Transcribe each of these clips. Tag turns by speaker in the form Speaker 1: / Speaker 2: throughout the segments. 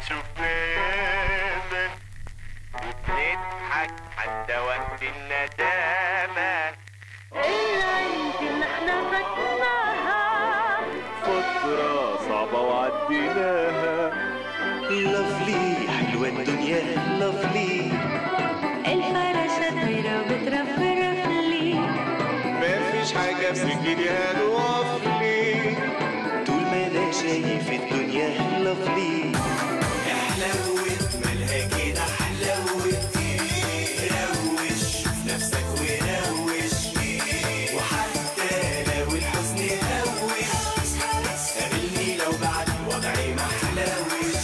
Speaker 1: شفانا وبنضحك حتى وقت الندامة
Speaker 2: العيد اللي احنا فاتناها
Speaker 1: فترة صعبة وعديناها
Speaker 3: لافلي حلوة الدنيا لافلي
Speaker 2: الفراشة طايرة وبترفرف لي
Speaker 1: مفيش حاجة في سكتي هتقف لي
Speaker 3: طول ما انا شايف الدنيا لافلي حلوت مالها كده حلوت روش شوف نفسك وروش وحتى لو الحزن هوش قابلني لو بعد وضعي ما حلوش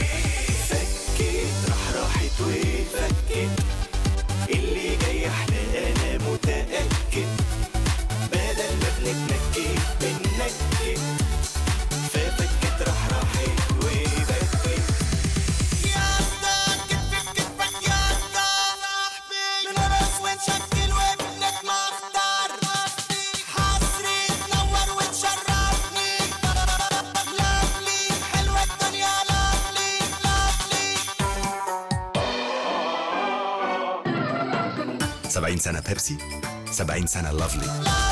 Speaker 3: فكت راح راحت وفكت اللي جاي احلى انا متأكد بدل ما بنتنكد بننكد ففكت راح راحت وفكت
Speaker 4: يا اسطى كتفك كتفك يا اسطى صاحبي بنرقص ونشكل وبنسمع اختار حصري تنور وتشرفني لافلي حلوة الدنيا لافلي لافلي
Speaker 5: 70 سنة بيبسي 70 سنة لافلي